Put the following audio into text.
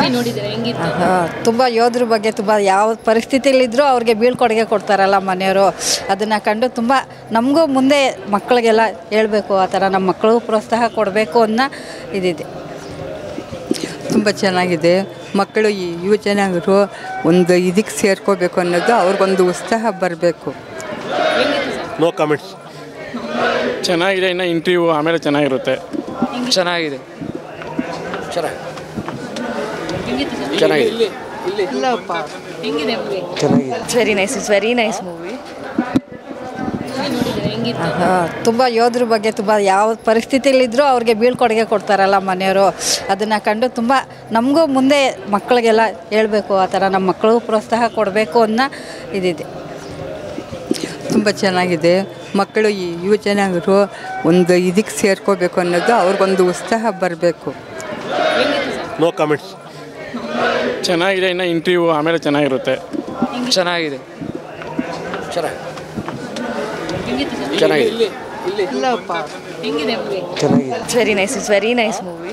movie ನೋಡಿದ್ರೆ ಹೆಂಗಿತ್ತು ತುಂಬ ಯೋಧರ ಬಗ್ಗೆ ತುಂಬ ಯಾವ ಪರಿಸ್ಥಿತಿಲಿದ್ದರೂ ಅವ್ರಿಗೆ ಬೀಳ್ಕೊಡುಗೆ ಕೊಡ್ತಾರಲ್ಲ ಮನೆಯವರು ಅದನ್ನು ಕಂಡು ತುಂಬ ನಮಗೂ ಮುಂದೆ ಮಕ್ಕಳಿಗೆಲ್ಲ ಹೇಳಬೇಕು ಆ ಥರ ನಮ್ಮ ಮಕ್ಕಳಿಗೂ ಪ್ರೋತ್ಸಾಹ ಕೊಡಬೇಕು ಅನ್ನೋ ಇದಿದೆ ತುಂಬ ಚೆನ್ನಾಗಿದೆ ಮಕ್ಕಳು ಈ ಯುವ ಜನಾಂಗರು ಒಂದು ಇದಕ್ಕೆ ಸೇರ್ಕೋಬೇಕು ಅನ್ನೋದು ಅವ್ರಿಗೊಂದು ಉತ್ಸಾಹ ಬರಬೇಕು ನೋ ಕಮೆಂಟ್ಸ್ ಚೆನ್ನಾಗಿದೆ ಇನ್ನು ಇಂಟರ್ವ್ಯೂ ಆಮೇಲೆ ಚೆನ್ನಾಗಿರುತ್ತೆ ಚೆನ್ನಾಗಿದೆ ಹೆಂಗಿತ್ತು ಸರ್ ಚೆನ್ನಾಗಿದೆ ಹೆಂಗಿದೆ movie it's very nice it's very nice movie ನೋಡಿದ್ರೆ ಹೆಂಗಿತ್ತು ತುಂಬ ಯೋಧರ ಬಗ್ಗೆ ತುಂಬ ಯಾವ ಪರಿಸ್ಥಿತಿಲಿದ್ದರೂ ಅವ್ರಿಗೆ ಬೀಳ್ಕೊಡುಗೆ ಕೊಡ್ತಾರಲ್ಲ ಮನೆಯವರು ಅದನ್ನು ಕಂಡು ತುಂಬ ನಮಗೂ ಮುಂದೆ ಮಕ್ಕಳಿಗೆಲ್ಲ ಹೇಳಬೇಕು ಆ ಥರ ನಮ್ಮ ಮಕ್ಕಳಿಗೂ ಪ್ರೋತ್ಸಾಹ ಕೊಡಬೇಕು ಅನ್ನೋ ಇದಿದೆ ತುಂಬ ಚೆನ್ನಾಗಿದೆ ಮಕ್ಕಳು ಈ ಯುವ ಜನಾಂಗರು ಒಂದು ಇದಕ್ಕೆ ಸೇರ್ಕೋಬೇಕು ಅನ್ನೋದು ಅವ್ರಿಗೊಂದು ಉತ್ಸಾಹ ಬರಬೇಕು ನೋ ಕಮೆಂಟ್ಸ್ ಚೆನ್ನಾಗಿದೆ ಇನ್ನು ಇಂಟರ್ವ್ಯೂ ಆಮೇಲೆ ಚೆನ್ನಾಗಿರುತ್ತೆ ಚೆನ್ನಾಗಿದೆ ಹೆಂಗಿತ್ತು ಸರ್ ಚೆನ್ನಾಗಿದೆ ಹೆಂಗಿದೆ movie it's very nice it's very nice movie